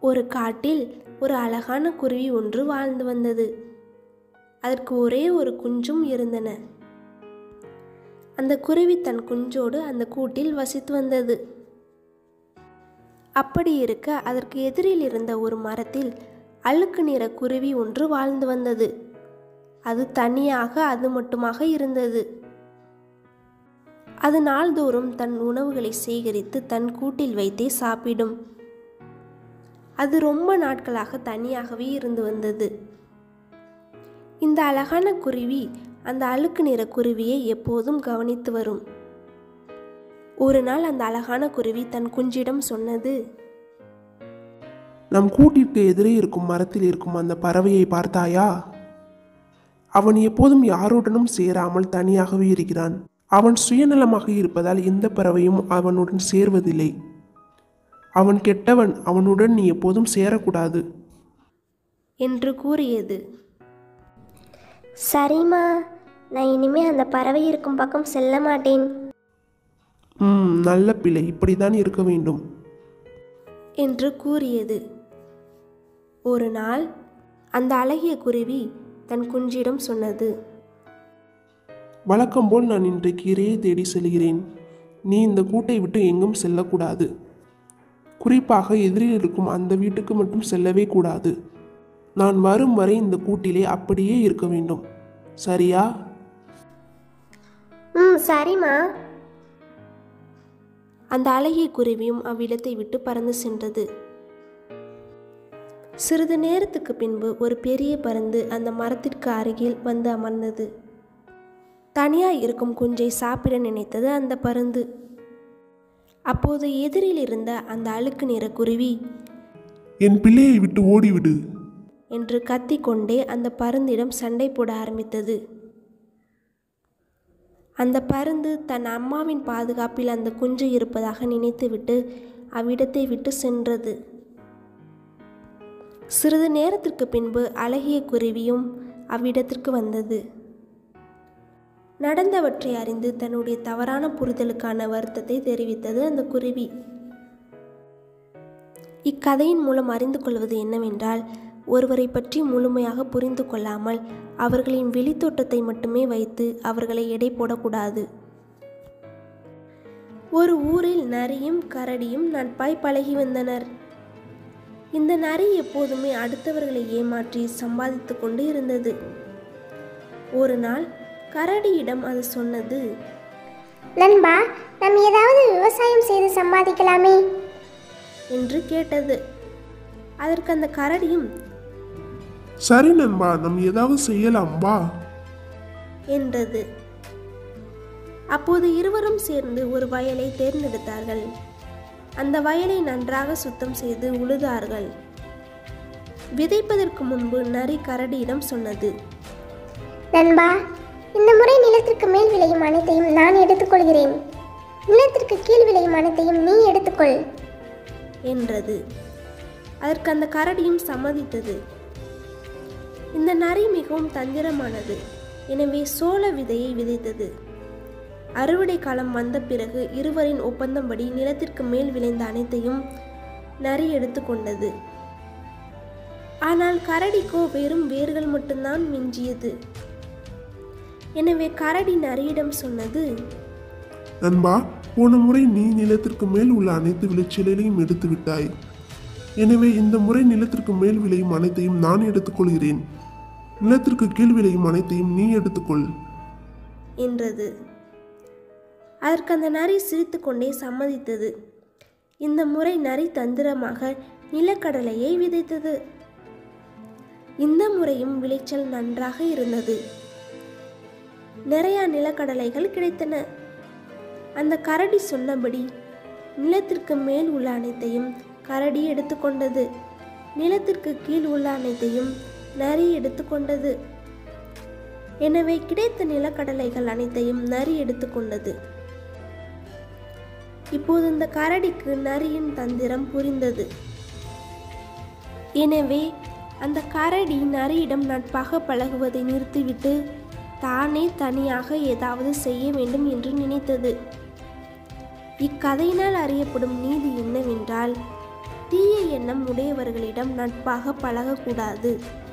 ஒரு காட்டில் ஒரு அழகான குருவி ஒன்று வாழ்ந்து வந்தது அதற்கு ஒரே ஒரு குஞ்சும் இருந்தன அந்த குருவி தன் குஞ்சோடு அந்த கூட்டில் வசித்து வந்தது அப்படி இருக்க அதற்கு எதிரில் இருந்த ஒரு மரத்தில் அழுக்கு நிற குருவி ஒன்று வாழ்ந்து வந்தது அது தனியாக அது மட்டுமாக இருந்தது அது நாள்தோறும் தன் உணவுகளை சேகரித்து தன் கூட்டில் வைத்தே சாப்பிடும் அது ரொம்ப நாட்களாக தனியாகவே இருந்து வந்தது இந்த அழகான குருவி அந்த அழுக்கு நிற குருவியை எப்போதும் கவனித்து வரும் ஒரு நாள் அந்த அழகான குருவி தன் குஞ்சிடம் சொன்னது நம் கூட்டிற்கு எதிரே இருக்கும் மரத்தில் இருக்கும் அந்த பறவையை பார்த்தாயா அவன் எப்போதும் யாருடனும் சேராமல் தனியாகவே இருக்கிறான் அவன் சுயநலமாக இருப்பதால் எந்த பறவையும் அவனுடன் சேர்வதில்லை அவன் கெட்டவன் அவனுடன் நீ எப்போதும் சேரக்கூடாது என்று கூறியது சரிம்மா நான் இனிமே அந்த பறவை இருக்கும் பக்கம் செல்ல மாட்டேன் ம் நல்ல பிள்ளை இப்படித்தான் இருக்க வேண்டும் என்று கூறியது ஒரு நாள் அந்த அழகிய குருவி தன் குஞ்சிடம் சொன்னது வழக்கம் போல் நான் இன்றைக்கு இரையை தேடி செல்கிறேன் நீ இந்த கூட்டை விட்டு எங்கும் செல்லக்கூடாது குறிப்பாக எதிரில் இருக்கும் அந்த வீட்டுக்கு மட்டும் செல்லவே கூடாது நான் வரும் வரை இந்த கூட்டிலே அப்படியே இருக்க வேண்டும் சரியா ம் சரிம்மா அந்த அழகிய குருவியும் அவ்விடத்தை விட்டு பறந்து சென்றது சிறிது நேரத்துக்கு பின்பு ஒரு பெரிய பருந்து அந்த மரத்திற்கு அருகில் வந்து அமர்ந்தது தனியாய் இருக்கும் குஞ்சை சாப்பிட நினைத்தது அந்த பருந்து அப்போது எதிரில் இருந்த அந்த அழுக்கு நிற குருவி என் பிள்ளையை விட்டு ஓடிவிடு என்று கத்திக்கொண்டே அந்த பருந்திடம் சண்டை போட ஆரம்பித்தது அந்த பருந்து தன் அம்மாவின் பாதுகாப்பில் அந்த குஞ்சு இருப்பதாக நினைத்துவிட்டு அவ்விடத்தை விட்டு சென்றது சிறிது நேரத்திற்கு பின்பு அழகிய குருவியும் அவ்விடத்திற்கு வந்தது நடந்தவற்றை அறிந்து தன்னுடைய தவறான புரிதலுக்கான வருத்தத்தை தெரிவித்தது அந்த குருவி இக்கதையின் மூலம் அறிந்து கொள்வது என்னவென்றால் ஒருவரை பற்றி முழுமையாக புரிந்து கொள்ளாமல் அவர்களின் வெளித்தோட்டத்தை மட்டுமே வைத்து அவர்களை எடை போடக்கூடாது ஒரு ஊரில் நரியும் கரடியும் நட்பாய் பழகி வந்தனர் இந்த நரி எப்போதுமே அடுத்தவர்களை ஏமாற்றி சம்பாதித்து கொண்டு இருந்தது ஒரு நாள் கரடியிடம் அது சொன்னது நண்பா நாம் ஏதாவது விவசாயம் செய்து சம்பாதிக்கலாமே என்று கேட்டது அதற்கு அந்த கரடியும் சரி நண்பா நம் ஏதாவது செய்யலாம் வா என்றது அப்போது இருவரும் சேர்ந்து ஒரு வயலை தேர்ந்தெடுத்தார்கள் அந்த வயலை நன்றாக சுத்தம் செய்து உழுதார்கள் விதைப்பதற்கு முன்பு நரி கரடியிடம் சொன்னது நண்பா இந்த முறை நிலத்திற்கு மேல் விளையும் அனைத்தையும் நான் எடுத்துக்கொள்கிறேன் நிலத்திற்கு கீழ் விளையும் அனைத்தையும் நீ எடுத்துக்கொள் என்றது அதற்கு அந்த கரடியும் சம்மதித்தது இந்த நரி மிகவும் தந்திரமானது எனவே சோள விதையை விதைத்தது அறுவடை காலம் வந்த பிறகு இருவரின் ஒப்பந்தம்படி நிலத்திற்கு மேல் விளைந்த அனைத்தையும் நரி எடுத்துக்கொண்டது ஆனால் கரடிக்கோ வெறும் வேர்கள் மட்டும்தான் மிஞ்சியது எனவே கரடி நரியிடம் சொன்னது நண்பா போன முறை நீ நிலத்திற்கு மேல் உள்ள அனைத்து விளைச்சலையும் எடுத்து விட்டாய் எனவே இந்த முறை நிலத்திற்கு மேல் விளையும் அனைத்தையும் நான் எடுத்துக்கொள்கிறேன் நிலத்திற்கு கீழ் விளையும் அனைத்தையும் நீ எடுத்துக்கொள் என்றது அதற்கு அந்த நரி சிரித்துக்கொண்டே சம்மதித்தது இந்த முறை நரி தந்திரமாக நிலக்கடலையை விதைத்தது இந்த முறையும் விளைச்சல் நன்றாக இருந்தது நிறைய நிலக்கடலைகள் கிடைத்தன அந்த கரடி சொன்னபடி நிலத்திற்கு மேல் உள்ள அனைத்தையும் கரடி எடுத்துக்கொண்டது நிலத்திற்கு கீழ் உள்ள அனைத்தையும் நரி எடுத்துக்கொண்டது எனவே கிடைத்த நிலக்கடலைகள் அனைத்தையும் நரி எடுத்துக்கொண்டது இப்போது இந்த கரடிக்கு நரியின் தந்திரம் புரிந்தது எனவே அந்த கரடி நரியிடம் நட்பாக பழகுவதை நிறுத்திவிட்டு தானே தனியாக ஏதாவது செய்ய வேண்டும் என்று நினைத்தது இக்கதையினால் அறியப்படும் நீதி என்னவென்றால் தீய எண்ணம் உடையவர்களிடம் நட்பாக பழகக்கூடாது